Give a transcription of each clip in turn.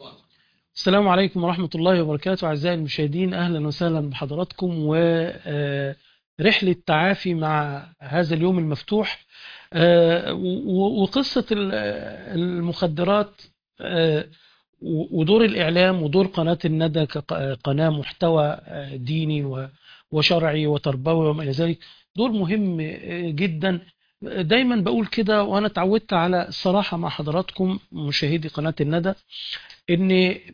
السلام عليكم ورحمة الله وبركاته أعزائي المشاهدين أهلا وسهلا بحضراتكم ورحلة تعافي مع هذا اليوم المفتوح آه، و- وقصة ال- المخدرات آه، و- ودور الإعلام ودور قناة الندى كقناة محتوى آه، ديني و- وشرعي وتربوي وما إلى ذلك دور مهم آه، جدا دايما بقول كده وأنا اتعودت على الصراحة مع حضراتكم مشاهدي قناة الندى ان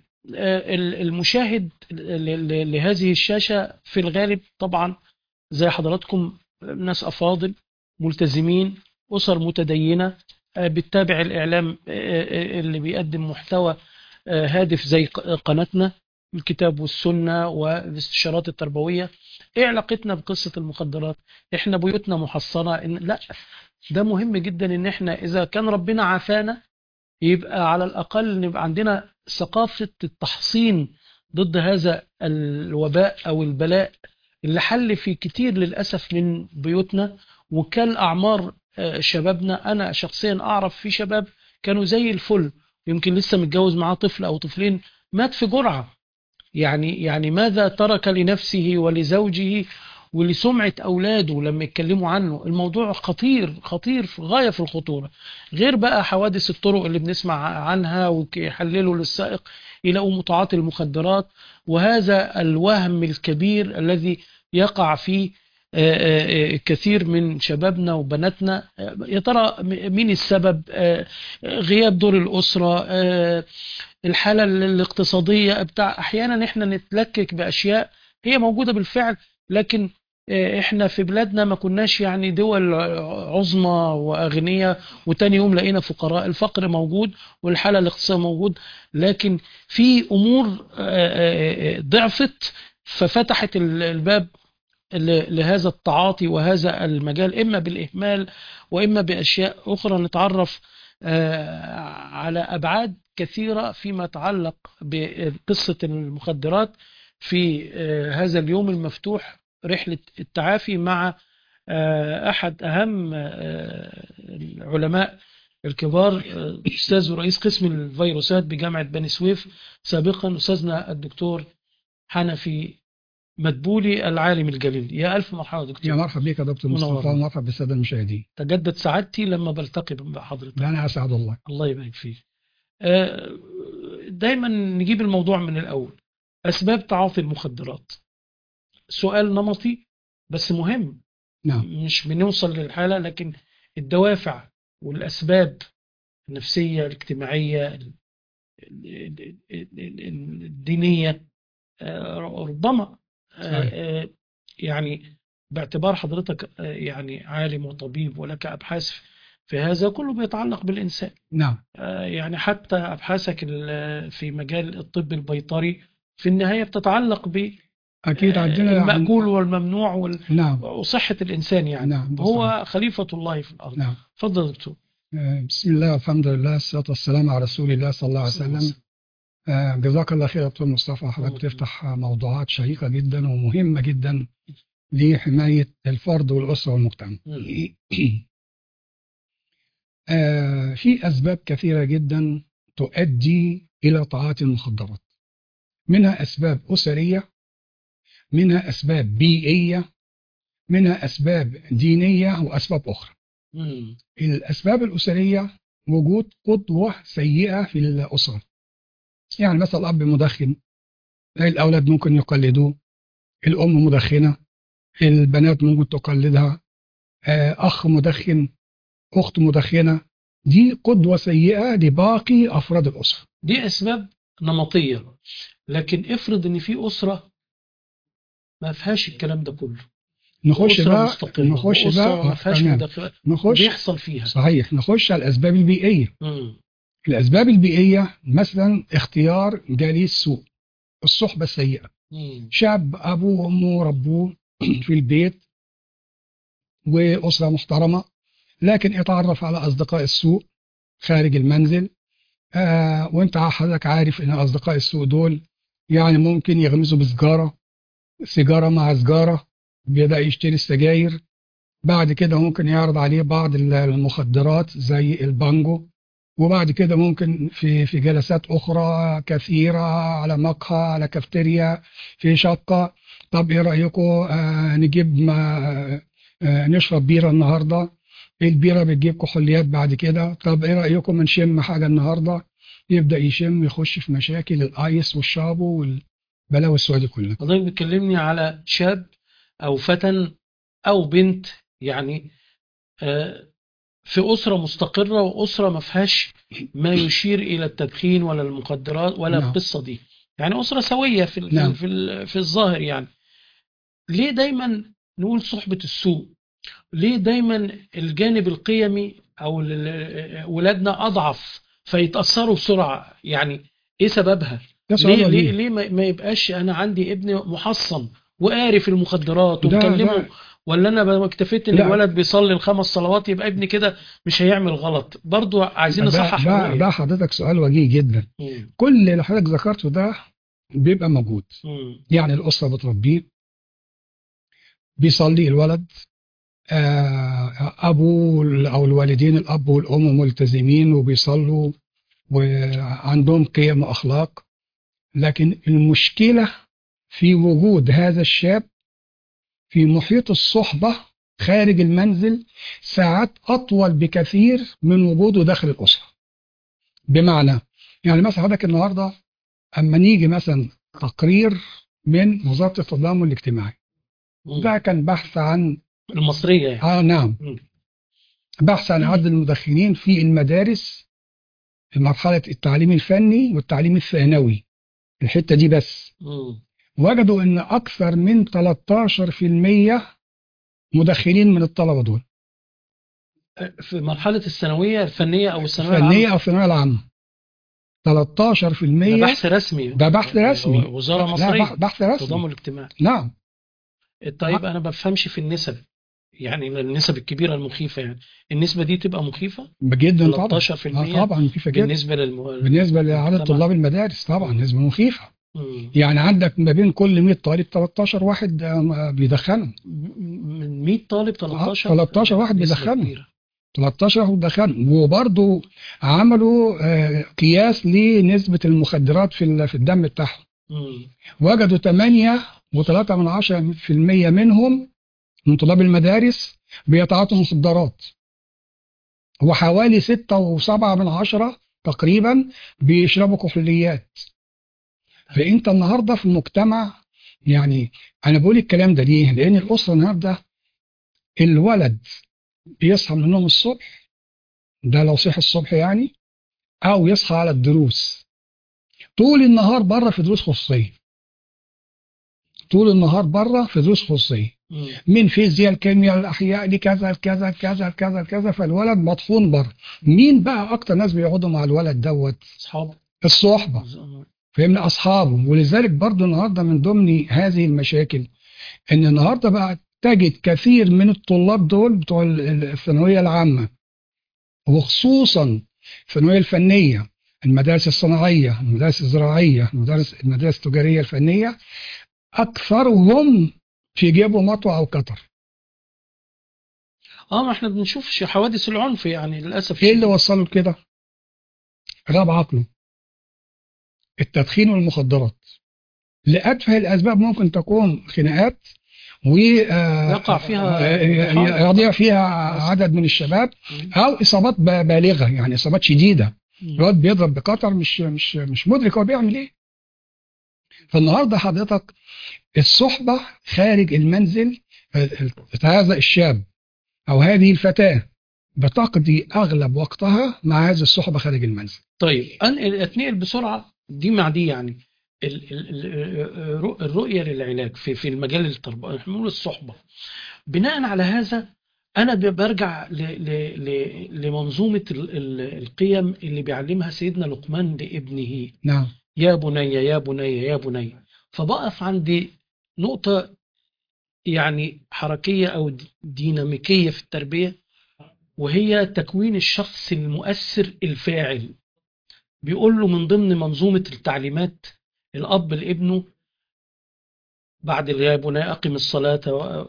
آه، ال- المشاهد ل- ل- لهذه الشاشة في الغالب طبعا زي حضراتكم ناس أفاضل ملتزمين أسر متدينة آه، بتتابع الإعلام آه، آه، اللي بيقدم محتوى آه، هادف زي ق- قناتنا الكتاب والسنة والاستشارات التربوية ايه علاقتنا بقصة المخدرات احنا بيوتنا محصنة إن لا ده مهم جدا ان احنا اذا كان ربنا عافانا يبقى على الأقل نبقى عندنا ثقافة التحصين ضد هذا الوباء أو البلاء اللي حل في كتير للأسف من بيوتنا وكان أعمار آه، شبابنا أنا شخصيا أعرف في شباب كانوا زي الفل يمكن لسه متجوز معاه طفل أو طفلين مات في جرعة يعني يعني ماذا ترك لنفسه ولزوجه ولسمعة أولاده لما يتكلموا عنه الموضوع خطير خطير في غاية في الخطورة غير بقى حوادث الطرق اللي بنسمع عنها ويحللوا للسائق يلاقوا متعاطي المخدرات وهذا الوهم الكبير الذي يقع فيه آه، آه، آه، كثير من شبابنا وبناتنا آه، يا ترى م- مين السبب آه، غياب دور الأسرة آه، الحالة الاقتصادية بتاع أحيانا إحنا نتلكك بأشياء هي موجودة بالفعل لكن آه، إحنا في بلادنا ما كناش يعني دول عظمى وأغنياء وتاني يوم لقينا فقراء الفقر موجود والحالة الاقتصادية موجود لكن في أمور آه، آه، آه، ضعفت ففتحت ال- الباب ل- لهذا التعاطي وهذا المجال إما بالإهمال وإما بأشياء أخرى نتعرف آه، على أبعاد كثيرة فيما يتعلق بقصة المخدرات في آه، هذا اليوم المفتوح رحلة التعافي مع آه، أحد أهم آه، العلماء الكبار آه، أستاذ ورئيس قسم الفيروسات بجامعة بني سويف سابقا أستاذنا الدكتور حنفي مدبولي العالم الجليل يا ألف مرحبا يا دكتور مرحبا بك يا دكتور منور. مصطفى ومرحبا بالساده المشاهدين تجدد سعادتي لما بلتقي بحضرتك لا انا اسعد الله الله يبارك فيك آه، دايما نجيب الموضوع من الأول أسباب تعاطي المخدرات سؤال نمطي بس مهم نعم مش بنوصل للحالة لكن الدوافع والأسباب النفسية الاجتماعية ال- ال- ال- ال- الدينية آه، ربما آه، صحيح. آه، يعني باعتبار حضرتك آه، يعني عالم وطبيب ولك أبحاث في هذا كله بيتعلق بالإنسان نعم آه، يعني حتى أبحاثك ال- في مجال الطب البيطري في النهاية بتتعلق ب اكيد آه، عندنا المأكول والممنوع وال- نعم وصحة الإنسان يعني نعم ده هو خليفة الله في الأرض نعم اتفضل يا دكتور آه، بسم الله والحمد لله والصلاه والسلام على رسول الله صلى الله عليه وسلم آه، جزاك الله خير يا دكتور مصطفى حضرتك بتفتح موضوعات شيقه جدا ومهمه جدا لحمايه الفرد والاسره والمجتمع مم. آه، في اسباب كثيره جدا تؤدي الى تعاطي المخدرات منها اسباب اسريه منها اسباب بيئيه منها اسباب دينيه واسباب اخرى مم. الاسباب الاسريه وجود قدوه سيئه في الاسره يعني مثلا الاب مدخن الاولاد ممكن يقلدوه الام مدخنه البنات ممكن تقلدها آه، اخ مدخن اخت مدخنه دي قدوه سيئه لباقي افراد الاسره دي أسباب نمطية لكن افرض إن في أسرة ما فيهاش الكلام ده كله نخش أسرة بقى مستقلة نخش وأسرة بقى ما فيهاش تمام. مداخلة نخش بيحصل فيها صحيح نخش على الاسباب البيئيه مم. الاسباب البيئيه مثلا اختيار جليس سوء الصحبه السيئه مم. شاب ابوه وامه ربوه في البيت واسره محترمه لكن اتعرف على اصدقاء السوء خارج المنزل آه وانت حضرتك عارف ان اصدقاء السوء دول يعني ممكن يغمزوا بسجاره سيجاره مع سجاره بيبدا يشتري السجاير بعد كده ممكن يعرض عليه بعض المخدرات زي البانجو وبعد كده ممكن في في جلسات اخرى كثيره على مقهى على كافتيريا في شقه طب ايه رايكم آه نجيب ما آه نشرب بيره النهارده البيره بتجيب كحوليات بعد كده طب ايه رايكم نشم حاجه النهارده يبدا يشم يخش في مشاكل الايس والشابو والبلاوي السوداء كلها حضرتك بتكلمني على شاب او فتى او بنت يعني آه، في اسره مستقره واسره ما فيهاش ما يشير الى التدخين ولا المخدرات ولا نعم. القصه دي يعني اسره سويه في ال- نعم. في ال- في الظاهر يعني ليه دايما نقول صحبه السوء ليه دايما الجانب القيمي او ال- ال- ولادنا اضعف فيتاثروا بسرعه يعني ايه سببها ده سؤال ليه ليه وجيه. ليه ما ما يبقاش انا عندي ابن محصن وقاري في المخدرات ده- ومكلمه ده- ولا انا بقى اكتفيت ان لا. الولد بيصلي الخمس صلوات يبقى ابني كده مش هيعمل غلط برضو عايزين ده, نصحح ده, الرؤية. ده حضرتك سؤال وجيه جدا مم. كل اللي حضرتك ذكرته ده بيبقى موجود مم. يعني الأسرة بتربيه بيصلي الولد آه، أبوه أو الوالدين الأب والأم ملتزمين وبيصلوا وعندهم قيم وأخلاق لكن المشكلة في وجود هذا الشاب في محيط الصحبة خارج المنزل ساعات أطول بكثير من وجوده داخل الأسرة بمعنى يعني مثلا حضرتك النهاردة أما نيجي مثلا تقرير من وزارة التضامن الاجتماعي مم. ده كان بحث عن المصرية يعني آه نعم مم. بحث عن عدد المدخنين في المدارس في مرحلة التعليم الفني والتعليم الثانوي الحتة دي بس مم. وجدوا ان اكثر من 13% مدخنين من الطلبة دول في مرحلة الثانوية الفنية أو الثانوية فنية العامة او الثانوية العامة 13% ده بحث رسمي ده بحث رسمي. وزارة لا مصرية بح- بحث رسمي التضامن الاجتماعي نعم طيب أنا ما بفهمش في النسب يعني النسب الكبيرة المخيفة يعني النسبة دي تبقى مخيفة جدا طبعا 13% آه طبعا مخيفة جدا بالنسبة للم... بالنسبة لعدد المجتمع. طلاب المدارس طبعا نسبة مخيفة مم. يعني عندك ما بين كل 100 طالب 13 واحد آه، بيدخنوا من 100 طالب 13 13 واحد نسبة بيدخنوا. كبيرة. 13 واحد دخلوا وبرضه عملوا آه، قياس لنسبة المخدرات في ال- في الدم بتاعهم مم. وجدوا 8 و3 من 10% منهم من طلاب المدارس بيتعاطوا مخدرات وحوالي 6 و7 من 10 تقريبا بيشربوا كحوليات فانت النهارده في المجتمع يعني انا بقول الكلام ده ليه؟ لان الاسره النهارده الولد بيصحى من النوم الصبح ده لو صحي الصبح يعني او يصحى على الدروس طول النهار بره في دروس خصوصيه طول النهار بره في دروس خصوصيه مم. من فيزياء الكيمياء الاحياء لكذا لكذا لكذا لكذا لكذا فالولد مطحون بره مين بقى اكتر ناس بيقعدوا مع الولد دوت أصحاب الصحبه فهمنا اصحابه ولذلك برضو النهارده من ضمن هذه المشاكل ان النهارده بقى تجد كثير من الطلاب دول بتوع ال- ال- الثانويه العامه وخصوصا الثانويه الفنيه المدارس الصناعيه المدارس الزراعيه المدارس المدارس التجاريه الفنيه اكثرهم في جيبه مطوه او قطر اه ما احنا بنشوف حوادث العنف يعني للأسف ايه اللي وصله لكده؟ غاب عقله التدخين والمخدرات لأتفه الأسباب ممكن تكون خناقات و آه، يقع فيها آه، انتحار. يضيع فيها عدد من الشباب مم. أو إصابات ب- بالغة يعني إصابات شديدة مم. الواد بيضرب بقطر مش مش مش مدرك هو بيعمل إيه فالنهارده حضرتك الصحبة خارج المنزل آه، هذا الشاب أو هذه الفتاة بتقضي أغلب وقتها مع هذه الصحبة خارج المنزل طيب انقل اتنقل بسرعه دي مع دي يعني ال- ال- ال- الرؤ- الرؤيه للعلاج في في المجال التربوي احنا بنقول الصحبه بناء على هذا انا ب- برجع ل- ل- ل- لمنظومه ال- ال- القيم اللي بيعلمها سيدنا لقمان لابنه نعم يا بني يا بني يا بني فبقف عند نقطه يعني حركيه او د- ديناميكيه في التربيه وهي تكوين الشخص المؤثر الفاعل بيقول له من ضمن منظومة التعليمات الأب لابنه بعد يا بني أقم الصلاة و-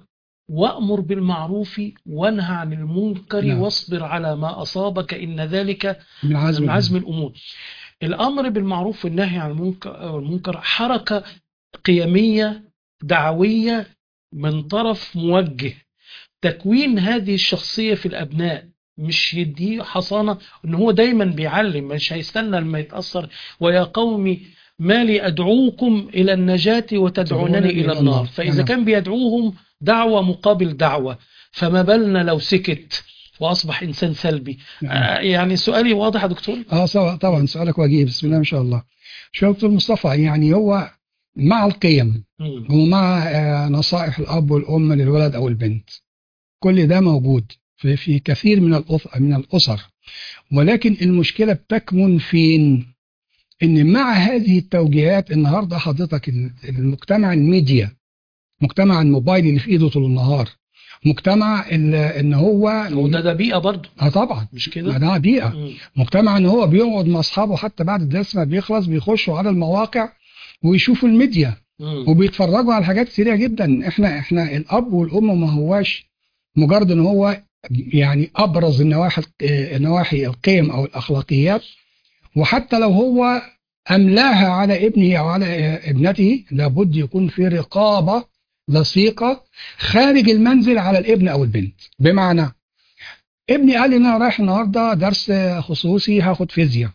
وأمر بالمعروف وانهى عن المنكر نعم. واصبر على ما أصابك إن ذلك من عزم من عزم الأمور الأمر بالمعروف والنهي عن المنكر المنكر حركة قيمية دعوية من طرف موجه تكوين هذه الشخصية في الأبناء مش يديه حصانة ان هو دايما بيعلم مش هيستنى لما يتأثر ويا قوم ما لي أدعوكم إلى النجاة وتدعونني إلى النار فإذا نعم. كان بيدعوهم دعوة مقابل دعوة فما بالنا لو سكت وأصبح إنسان سلبي نعم. آه، يعني سؤالي واضح يا دكتور اه سواء طبعا سؤالك وجيه بسم الله ما شاء الله شوف يا دكتور مصطفى يعني هو مع القيم مم. ومع آه، نصائح الاب والام للولد او البنت كل ده موجود في في كثير من الأف- من الاسر ولكن المشكله بتكمن فين ان مع هذه التوجيهات النهارده حضرتك ال- المجتمع الميديا مجتمع الموبايل اللي في ايده طول النهار مجتمع ال- ان هو وده ده بيئة برضه اه طبعا مش ما كده؟ ده بيئه مم. مجتمع ان هو بيقعد مع اصحابه حتى بعد الدرس ما بيخلص بيخشوا على المواقع ويشوفوا الميديا مم. وبيتفرجوا على حاجات سريعه جدا احنا احنا الاب والام ما هواش مجرد ان هو يعني ابرز النواحي آه، النواحي القيم او الاخلاقيات وحتى لو هو املاها على ابنه او على آه، ابنته لابد يكون في رقابه لصيقه خارج المنزل على الابن او البنت بمعنى ابني قال لي ان انا رايح النهارده درس خصوصي هاخد فيزياء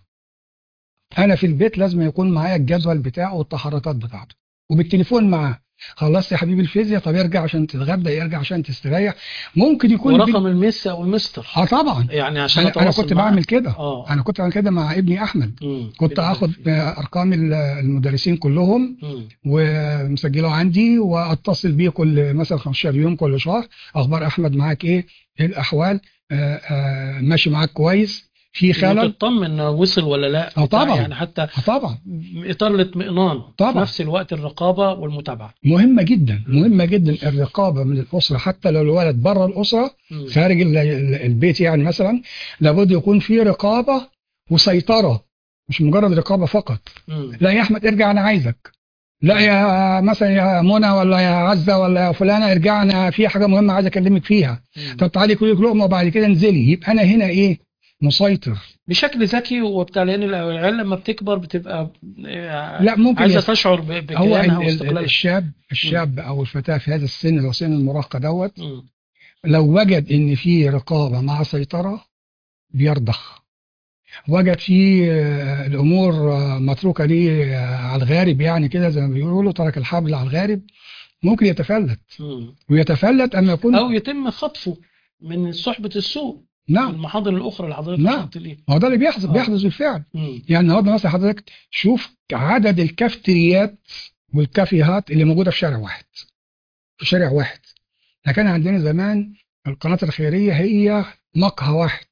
انا في البيت لازم يكون معايا الجدول بتاعه والتحركات بتاعته وبالتليفون معاه خلصت يا حبيبي الفيزياء طب ارجع عشان تتغدى يرجع عشان تستريح ممكن يكون ورقم المس أو المستر اه طبعا يعني عشان انا, أنا أتواصل كنت معاه. بعمل كده اه انا كنت بعمل كده مع ابني احمد مم. كنت بالله اخد فيك. ارقام ال- المدرسين كلهم مم. ومسجله عندي واتصل بيه كل مثلا 15 يوم كل شهر اخبار احمد معاك ايه ايه الاحوال آه آه ماشي معاك كويس في خلل تطمن وصل ولا لا آه بتاع طبعا. يعني حتى آه طبعا اطار الاطمئنان طبعا. في نفس الوقت الرقابه والمتابعه مهمه جدا مهمه جدا الرقابه من الاسره حتى لو الولد بره الاسره مم. خارج ال- ال- البيت يعني مثلا لابد يكون في رقابه وسيطره مش مجرد رقابه فقط مم. لا يا احمد ارجع انا عايزك لا يا مثلا يا منى ولا يا عزه ولا يا فلانه ارجع انا في حاجه مهمه عايز اكلمك فيها مم. طب تعالي كلي لقمه وبعد كده انزلي يبقى انا هنا ايه مسيطر بشكل ذكي وبتاع لان العيال لما بتكبر بتبقى آه، لا ممكن عايزه يس- تشعر ب- هو بكيانها ال- ال- واستقلالها الشاب الشاب او الفتاه في هذا السن اللي هو سن المراهقه دوت مم. لو وجد ان في رقابه مع سيطره بيرضخ وجد في آه، الامور آه، متروكه ليه آه، على الغارب يعني كده زي ما بيقولوا ترك الحبل على الغارب ممكن يتفلت مم. ويتفلت اما يكون او يتم خطفه من صحبه السوء نعم المحاضر الاخرى اللي حضرتك نعم. اشرت ليه ما هو ده اللي بيحدث آه. بيحدث بالفعل مم. يعني النهارده مثلا حضرتك شوف عدد الكافتريات والكافيهات اللي موجوده في شارع واحد في شارع واحد احنا كان عندنا زمان القناه الخيريه هي مقهى واحد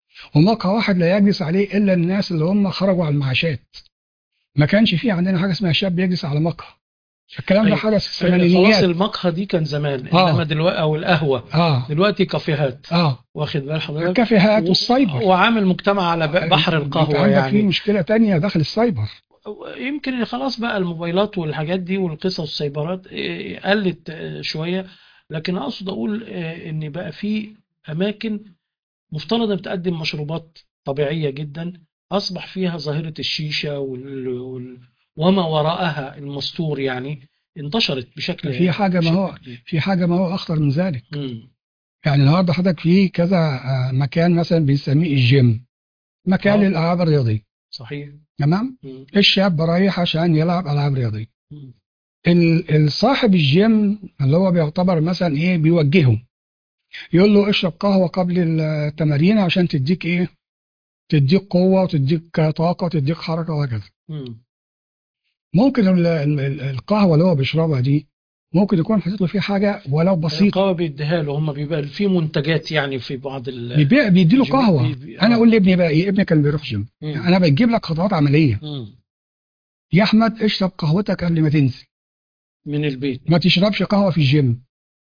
ومقهى واحد لا يجلس عليه الا الناس اللي هم خرجوا على المعاشات ما كانش في عندنا حاجه اسمها شاب يجلس على مقهى الكلام ده أيوة. حدث في خلاص الثمانينيات المقهى دي كان زمان آه. انما دلوقتي او القهوه اه دلوقتي كافيهات اه واخد بال حضرتك الكافيهات و- والسايبر وعامل مجتمع على ب- بحر انت القهوه عندك في يعني مشكله تانية داخل السايبر يمكن خلاص بقى الموبايلات والحاجات دي والقصص والسايبرات إيه، قلت آه، شويه لكن اقصد اقول آه، ان بقى في اماكن مفترض بتقدم مشروبات طبيعيه جدا اصبح فيها ظاهره الشيشه وال... وال... وما وراءها المستور يعني انتشرت بشكل في حاجة ما هو- بشكل كبير. في حاجه ما هو اخطر من ذلك مم. يعني النهارده حضرتك في كذا آه، مكان مثلا بنسميه الجيم مكان آه. للالعاب الرياضيه صحيح تمام مم. الشاب رايح عشان يلعب العاب رياضيه مم. ال- الصاحب الجيم اللي هو بيعتبر مثلا ايه بيوجهه يقول له اشرب قهوه قبل التمارين عشان تديك ايه تديك قوه وتديك طاقه وتديك حركه وهكذا مم. ممكن ال- ال- ال- القهوه اللي هو بيشربها دي ممكن يكون حاطط له فيه حاجه ولو بسيطه الرقابه بيديها له هم بيبقى في منتجات يعني في بعض ال بيبيع بيديله بيجيب- قهوه بي- انا آه. اقول لابني بقى ايه ابني كان بيروح جيم مم. انا بجيب لك خطوات عمليه مم. يا احمد اشرب قهوتك قبل ما تنزل من البيت ما تشربش قهوه في الجيم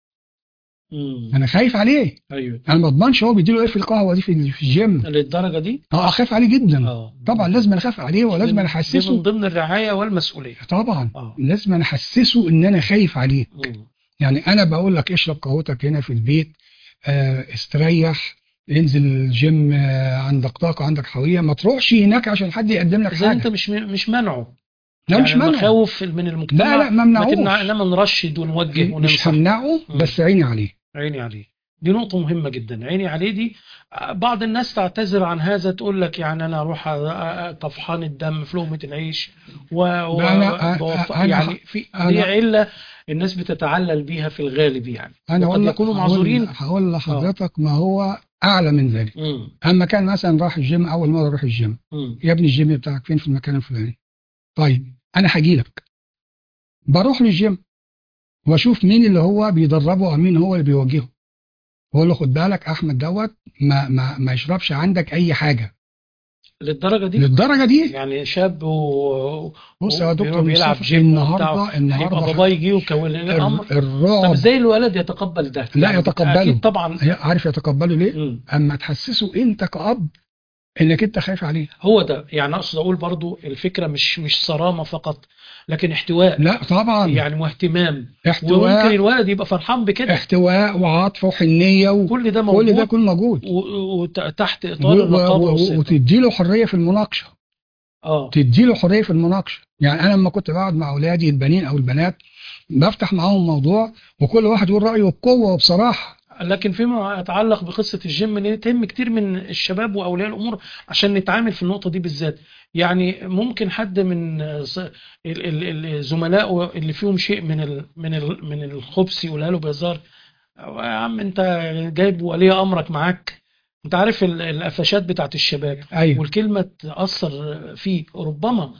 مم. انا خايف عليه ايوه انا ما اضمنش هو بيديله ايه في القهوه دي في في الجيم للدرجه دي اه اخاف عليه جدا اه طبعا لازم اخاف عليه ولازم دي من احسسه ضمن الرعايه والمسؤوليه طبعا اه لازم احسسه ان انا خايف عليه مم. يعني انا بقول لك اشرب قهوتك هنا في البيت آه، استريح انزل الجيم آه، عندك طاقه عندك حريه ما تروحش هناك عشان حد يقدم لك اذا انت حاجه مش مش منعه لا مش منع المخاوف من المجتمع لا لا ما لكن منعوش انما نرشد ونوجه مش وننصح همنعه مم. بس عيني عليه عيني عليه دي نقطة مهمة جدا عيني عليه دي بعض الناس تعتذر عن هذا تقول لك يعني أنا أروح أ- أ- طفحان الدم في لقمة العيش و... و... لا، أنا- بوف- أنا- يعني في دي أنا- علة الناس بتتعلل بيها في الغالب يعني انا وقد اقول لك يكونوا هقول- معذورين هقول لحضرتك ما هو اعلى من ذلك مم. اما كان مثلا راح الجيم اول مره اروح الجيم مم. يا ابني الجيم بتاعك فين في المكان الفلاني طيب انا هاجي لك بروح للجيم واشوف مين اللي هو بيدربه او مين هو اللي بيوجهه بقول له خد بالك احمد دوت ما ما ما يشربش عندك اي حاجه للدرجة دي للدرجه دي يعني شاب و... بص يا دكتور بيلعب مصطفى، جيم النهارده وبتاع. يبقى النهارده بابا يجي ويكون لنا الأمر الر- طب الرعب ازاي الولد يتقبل ده؟ لا يعني يتقبله. أكيد طبعا عارف يتقبله ليه؟ مم. اما تحسسه انت كأب انك انت خايف عليه هو ده يعني اقصد اقول برضو الفكره مش مش صرامه فقط لكن احتواء لا طبعا يعني واهتمام وممكن احتواء الولد يبقى فرحان بكده احتواء وعاطفه وحنيه وكل كل ده ده موجود يكون موجود وتحت و- اطار و- الرقابه و- والسيطره وتديله حريه في المناقشه اه تديله حريه في المناقشه يعني انا لما كنت بقعد مع اولادي البنين او البنات بفتح معاهم موضوع وكل واحد يقول رايه بقوه وبصراحه لكن فيما يتعلق بقصه الجيم ان تهم كتير من الشباب واولياء الامور عشان نتعامل في النقطه دي بالذات يعني ممكن حد من ص- ال- ال- ال- زملائه اللي فيهم شيء من ال من ال من الخبث يقولها له بهزار يا عم انت جايب ولي امرك معاك انت عارف ال- القفشات بتاعت الشباب ايوه والكلمه تاثر فيه ربما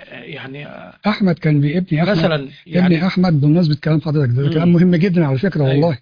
يعني احمد كان بابني احمد مثلا يعني ابني احمد بمناسبه كلام حضرتك ده مم. كلام مهم جدا على فكره أيوة. والله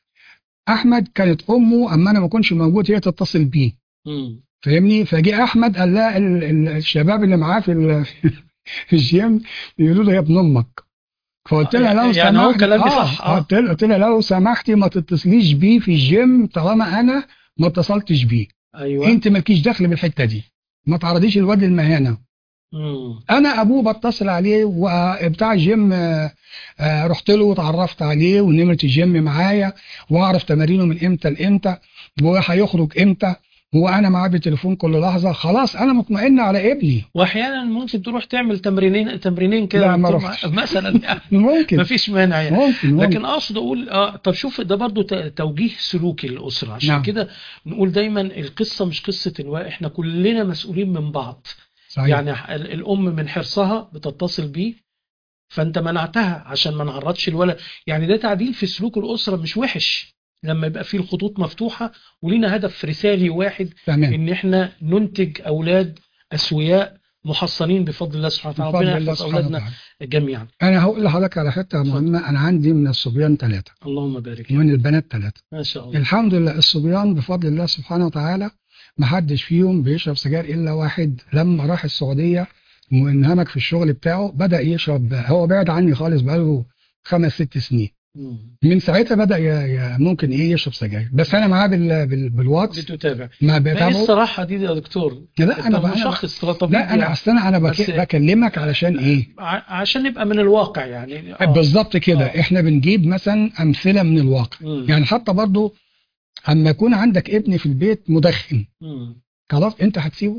احمد كانت امه اما انا ما كنتش موجود هي تتصل بيه مم. فاهمني فجي احمد قال لها ال- ال- الشباب اللي معاه في ال- في الجيم بيقولوا له يا ابن امك فقلت لها لو يعني هو سمحت كلامي آه، صح، آه. قلت لها قلت لها لو سمحتي ما تتصليش بيه في الجيم طالما انا ما اتصلتش بيه ايوه انت مالكيش دخل بالحته دي ما تعرضيش الواد للمهانه مم. انا ابوه بتصل عليه وبتاع الجيم آه، آه، رحت له وتعرفت عليه ونمره الجيم معايا واعرف تمارينه من امتى لامتى وهيخرج امتى وانا معاه بالتليفون كل لحظه خلاص انا مطمئن على ابني واحيانا ممكن تروح تعمل تمرينين تمرينين كده لا، ما دكتور، رحتش. مثلا يعني ممكن مفيش مانع يعني ممكن ممكن لكن اقصد اقول اه طب شوف ده برضو ت- توجيه سلوكي للاسره عشان نعم. كده نقول دايما القصه مش قصه الواحد احنا كلنا مسؤولين من بعض صحيح. يعني ال- الام من حرصها بتتصل بيه فانت منعتها عشان ما نعرضش الولد يعني ده تعديل في سلوك الاسره مش وحش لما يبقى فيه الخطوط مفتوحه ولينا هدف رسالي واحد تمام ان احنا ننتج اولاد اسوياء محصنين بفضل الله سبحانه وتعالى بفضل ربنا الله يحفظ سبحانه اولادنا وتعالى جميعا انا هقول لحضرتك على حته مهمه انا عندي من الصبيان ثلاثه اللهم بارك ومن البنات ثلاثه ما شاء الله الحمد لله الصبيان بفضل الله سبحانه وتعالى ما حدش فيهم بيشرب سجاير الا واحد لما راح السعوديه وانهمك في الشغل بتاعه بدا يشرب هو بعد عني خالص بقاله خمس ست سنين مم. من ساعتها بدا ي... ي... ممكن ايه يشرب سجاير بس انا معاه بال... بال... بالواتس بتتابع ما ما ايه بتابعه الصراحه دي يا دكتور لا انا انت بقى أنا بقى مشخص طبيب لا انا يعني. اصل انا انا بك... بس- بكلمك علشان ايه ع- عشان نبقى من الواقع يعني آه. بالظبط كده آه. احنا بنجيب مثلا امثله من الواقع مم. يعني حتى برضو اما يكون عندك ابن في البيت مدخن مم. خلاص انت هتسيبه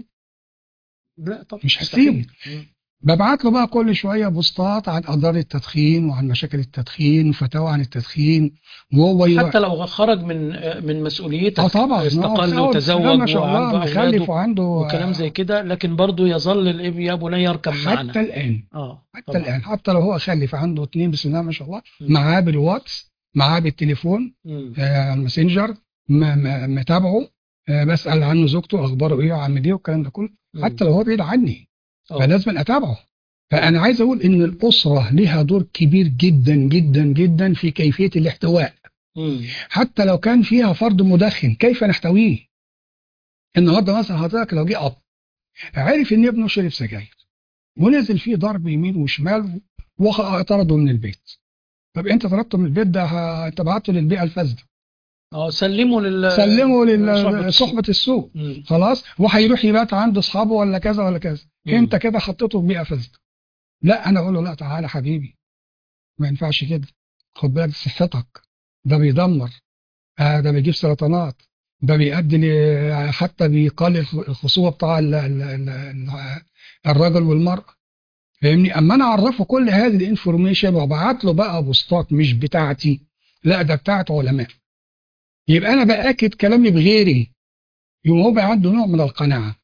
لا طبعا مش مستحيل. هسيبه. مم. ببعت له بقى كل شويه بوستات عن اضرار التدخين وعن مشاكل التدخين وفتاوى عن التدخين وهو يروح- حتى لو خرج من من مسؤوليتك اه طبعا استقل آه، وتزوج ما شاء الله وعنده مخلف اولاده وعنده وكلام زي كده لكن برضه يظل الابن يا بني يركب معنا حتى الان اه حتى طبعا. الان حتى لو هو خلف عنده اثنين بسم الله ما شاء الله مم. معاه بالواتس معاه بالتليفون مم. آه الماسنجر م- م- متابعه آه بسال عنه زوجته اخباره ايه وعامل ايه والكلام ده كله مم. حتى لو هو بعيد عني آه. فلازم اتابعه فانا عايز اقول ان الاسره لها دور كبير جدا جدا جدا في كيفيه الاحتواء مم. حتى لو كان فيها فرد مدخن كيف نحتويه النهارده مثلا حضرتك لو جه اب عرف ان ابنه شرب سجاير ونزل فيه ضرب يمين وشمال وطرده من البيت طب انت طردته من البيت ده ه- انت بعته للبيئه الفاسده اه سلموا لل سلمه صحبة السوق. لصحبه السوق مم. خلاص وهيروح يبات عند اصحابه ولا كذا ولا كذا مم. انت كده حطيته في بيئه فاسده لا انا اقول له لا تعالى حبيبي ما ينفعش كده خد بالك صحتك ده بيدمر آه ده بيجيب سرطانات ده بيؤدي ل- حتى بيقلل الخصوبه بتاع ال- ال- ال- ال- الرجل والمراه فاهمني اما انا اعرفه كل هذه الانفورميشن وابعت له بقى بوستات مش بتاعتي لا ده بتاعت علماء يبقى انا باكد كلامي بغيري يبقى هو بقى عنده نوع من القناعه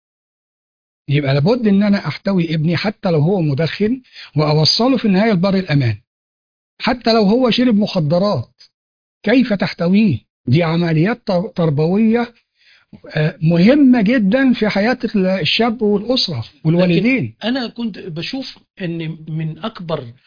يبقى لابد ان انا احتوي ابني حتى لو هو مدخن واوصله في النهايه لبر الامان حتى لو هو شرب مخدرات كيف تحتويه دي عمليات تر- تربويه آه، مهمه جدا في حياه الشاب والاسره والوالدين انا كنت بشوف ان من اكبر آه،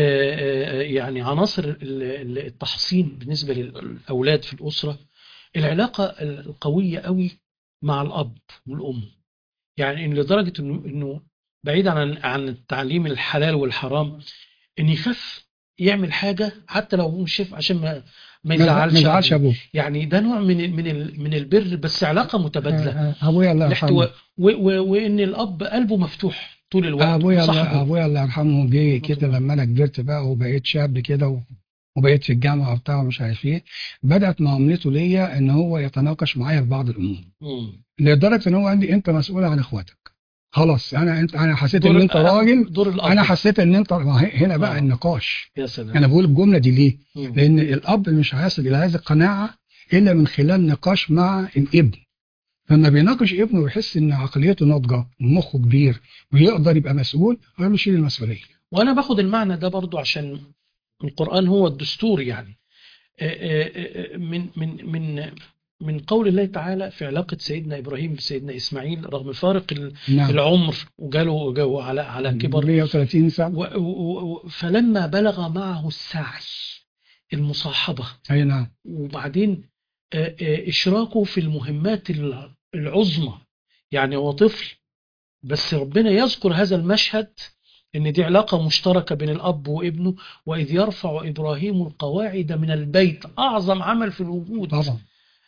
آه، يعني عناصر ال- ال- التحصين بالنسبه للاولاد في الاسره العلاقه القويه قوي مع الاب والام يعني إن لدرجه انه انه بعيد عن عن التعليم الحلال والحرام ان يخاف يعمل حاجه حتى لو هو مش شايف عشان ما ما ما يزعلش يزعلش أبوه. ابوه يعني ده نوع من من ال- من البر بس علاقه متبادله آه، آه، ابويا الله يرحمه الاحتواء و- و- وان الاب قلبه مفتوح طول الوقت ابويا الله وصاحبه. ابويا الله يرحمه جه كده لما انا كبرت بقى وبقيت شاب كده و- وبقيت في الجامعه وبتاع ومش عارف ايه بدات معاملته ليا ان هو يتناقش معايا في بعض الامور مم. لدرجه ان هو قال لي انت مسؤول عن اخواتك خلاص انا انت انا حسيت دور ان انت الأب- راجل دور الاب انا حسيت ان انت ما هي- هنا بقى آه. النقاش يا سلام انا بقول الجمله دي ليه مم. لان الاب مش هيصل الى هذه القناعه الا من خلال نقاش مع الابن لما بيناقش ابنه ويحس ان عقليته ناضجه ومخه كبير ويقدر يبقى مسؤول يقول له شيل المسؤوليه وانا باخد المعنى ده برضو عشان القران هو الدستور يعني آه، آه، آه، من من من من قول الله تعالى في علاقه سيدنا ابراهيم بسيدنا اسماعيل رغم فارق ال- نعم العمر وجاله جاله على على كبر 130 سنه و- و- و- فلما بلغ معه السعي المصاحبه اي نعم وبعدين آه، آه، إشراكه في المهمات الع- العظمى يعني هو طفل بس ربنا يذكر هذا المشهد إن دي علاقة مشتركة بين الأب وابنه وإذ يرفع إبراهيم القواعد من البيت أعظم عمل في الوجود طبعا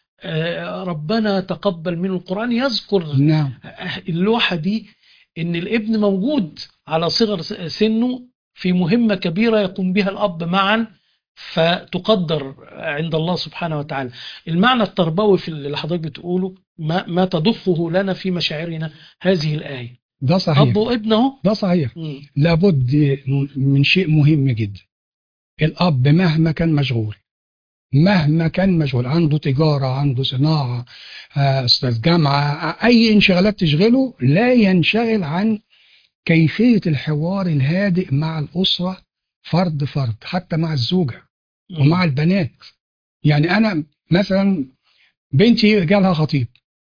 آه، ربنا تقبل منه القرآن يذكر نعم اللوحة دي إن الابن موجود على صغر سنه في مهمة كبيرة يقوم بها الأب معا فتقدر عند الله سبحانه وتعالى المعنى التربوي في اللي حضرتك بتقوله ما, ما تضخه لنا في مشاعرنا هذه الآية ده صحيح أب وابنه ده صحيح مم. لابد من شيء مهم جدا الاب مهما كان مشغول مهما كان مشغول عنده تجاره عنده صناعه آه، استاذ جامعه آه، اي انشغالات تشغله لا ينشغل عن كيفيه الحوار الهادئ مع الاسره فرد فرد حتى مع الزوجه ومع البنات يعني انا مثلا بنتي جالها خطيب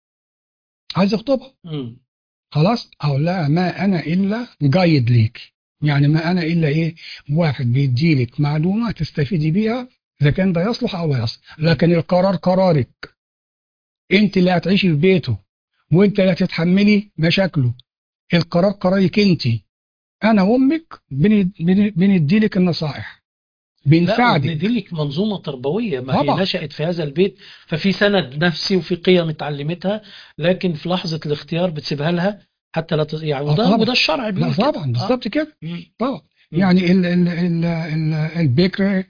عايز اخطبها مم. خلاص اقول لها ما انا الا جايد ليك يعني ما انا الا ايه واحد بيديلك معلومه تستفيدي بيها اذا كان ده يصلح او لا يصلح لكن القرار قرارك انت اللي هتعيشي في بيته وانت اللي هتتحملي مشاكله القرار قرارك انت انا وامك بن- بن- بنديلك النصائح لا بنساعدك دي لك منظومة تربوية ما طبعا. هي نشأت في هذا البيت ففي سند نفسي وفي قيم اتعلمتها لكن في لحظة الاختيار بتسيبها لها حتى لا تز... يعني آه وده طبعا. وده الشرع لا بيقول كده. طبعا آه. بالظبط كده مم. طبعا مم. يعني ال ال ال ال البكر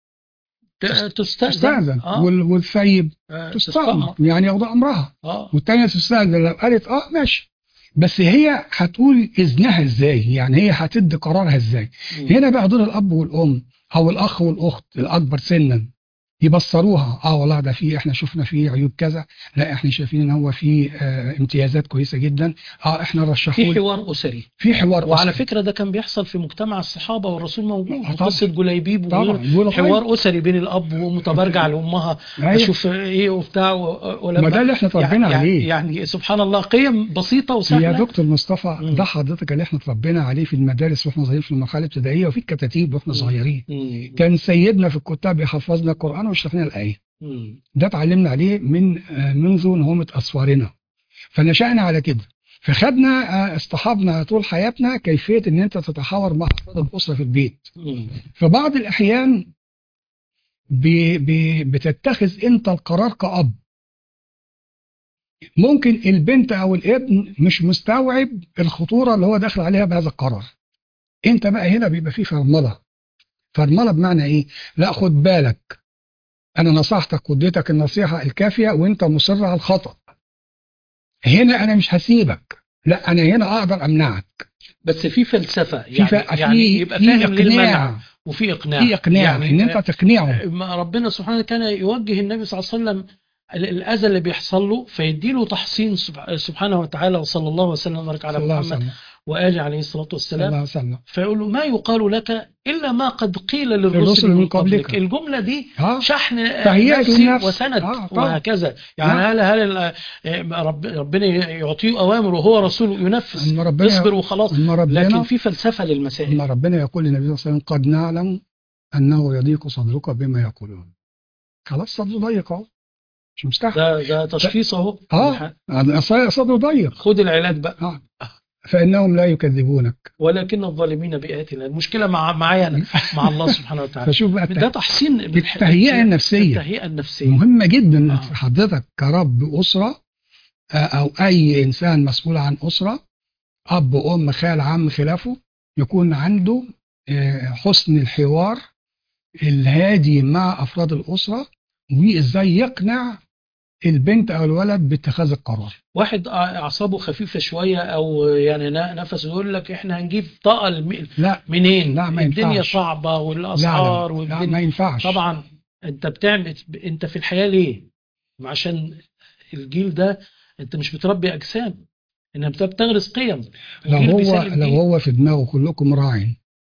ت- تستأذن تستأذن اه وال- والثيب آه، تستأمر تستأمر يعني ياخد امرها اه والتانية تستأذن لو قالت اه ماشي بس هي هتقول اذنها ازاي يعني هي هتدي قرارها ازاي مم. هنا بقى دور الاب والام او الاخ والاخت الاكبر سنا يبصروها اه والله ده في احنا شفنا فيه عيوب كذا لا احنا شايفين ان هو فيه آه امتيازات كويسه جدا اه احنا في رشحوه حوار أسري في حوار وعلى أسري. فكرة ده كان بيحصل في مجتمع الصحابة والرسول موجود آه، طبعا. قصة جليبيب طبعا وغيره يقولوا حوار حوار أسري بين الأب وأمه طب أرجع لأمها أيوة. أشوف إيه وبتاع و- ولما ما ده اللي احنا اتربينا يعني عليه يعني سبحان الله قيم بسيطة يا وسهلة دكتور مصطفى مم. ده حضرتك اللي احنا اتربينا عليه في المدارس واحنا صغيرين في المرحله الابتدائيه وفي الكتاتيب واحنا مم. صغيرين مم. كان سيدنا في الكتاب يحفظنا القران ويشرح لنا الايه مم. ده اتعلمنا عليه من آه، منذ نهومه اصفارنا فنشأنا على كده فخدنا آه، اصطحبنا طول حياتنا كيفيه ان انت تتحاور مع افراد الاسره في البيت مم. في بعض الاحيان ب- ب- بتتخذ انت القرار كأب ممكن البنت او الابن مش مستوعب الخطوره اللي هو داخل عليها بهذا القرار انت بقى هنا بيبقى فيه فرمله فرمله بمعنى ايه لا خد بالك انا نصحتك واديتك النصيحه الكافيه وانت مصر على الخطا هنا انا مش هسيبك لا انا هنا اقدر امنعك بس في فلسفه في يعني, ف... يعني في يبقى في فاهم للمنع اقناع وفي اقناع في اقناع يعني ان انت تقنعه ما ربنا سبحانه كان يوجه النبي صلى الله عليه وسلم ال- الاذى اللي بيحصل له فيديله تحصين سب- سبحانه وتعالى وصلى الله وسلم وبارك على صلى الله عليه محمد وسلم واله عليه الصلاه صلى والسلام الله عليه وسلم فيقول له ما يقال لك الا ما قد قيل للرسل للرسل من من قبلك. قبلك الجمله دي اه شحن تهيئة نفسي النفس. وسند آه، طبعا. وهكذا يعني نعم. هل هل ال- رب ربنا يعطيه اوامر وهو رسول ينفذ اما ربنا يصبر وخلاص اما لكن ربنا في فلسفه للمسائل اما ربنا يقول للنبي صلى الله عليه وسلم قد نعلم انه يضيق صدرك بما يقولون خلاص صدره ضيق اهو مش مستحمل ده ده تشخيص اهو اه أصل صدره ضيق خد العلاج بقى اه فانهم لا يكذبونك ولكن الظالمين بآيات الله المشكله مع معايا انا مع الله سبحانه وتعالى فشوف بقى ده الت- تحسين بالح- التهيئه النفسيه التهيئه النفسيه مهمه جدا آه. في حضرتك كرب اسره آه، او اي انسان مسؤول عن اسره اب ام خال عم خلافه يكون عنده آه، حسن الحوار الهادي مع افراد الاسره وازاي يقنع البنت او الولد باتخاذ القرار واحد اعصابه خفيفه شويه او يعني ن- نفسه يقول لك احنا هنجيب طاقه الم- لا منين لا، ما الدنيا ينفعش. صعبه لا والاسعار لا, لا والدنيا ما ينفعش طبعا انت بتعمل انت في الحياه ليه عشان الجيل ده انت مش بتربي اجسام انت بتغرس قيم لو الجيل هو بيسلم لو جيل. هو في دماغه كلكم راع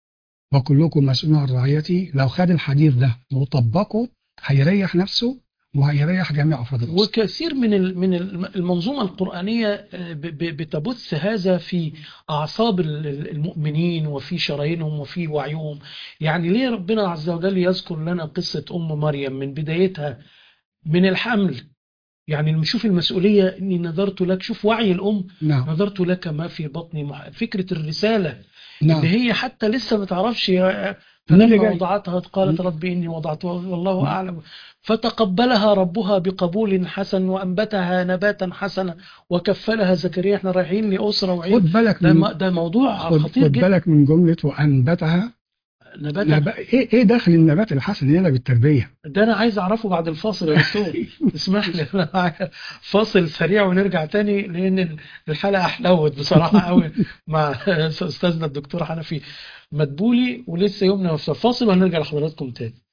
وكلكم مسؤول عن رعيتي لو خد الحديث ده وطبقه هيريح نفسه وهيريح جميع افراد الاسره وكثير من ال- من ال- المنظومه القرانيه آه، ب- ب- بتبث هذا في اعصاب ال- ال- المؤمنين وفي شرايينهم وفي وعيهم يعني ليه ربنا عز وجل يذكر لنا قصه ام مريم من بدايتها من الحمل يعني لما نشوف المسؤوليه اني نذرت لك شوف وعي الام نعم نذرت لك ما في بطني مح- فكره الرساله نعم اللي هي حتى لسه ما تعرفش يا- مين اللي فلما جاي؟ وضعتها قالت رب إني وضعتها والله أعلم فتقبلها ربها بقبول حسن وأنبتها نباتا حسنا وكفلها زكريا احنا رايحين لأسرة وعيد خد بالك ده, من م- ده موضوع خد, خطير خد جدا بالك من جمله وانبتها نباتا نب... ايه ايه دخل النبات الحسن هنا بالتربيه ده أنا عايز أعرفه بعد الفاصل يا دكتور اسمح لي أنا عايز- فاصل سريع ونرجع تاني لأن الحلقة حلوت بصراحة قوي مع أستاذنا الدكتور حنفي مدبولي ولسه يومنا مفتوح فاصل وهنرجع لحضراتكم تاني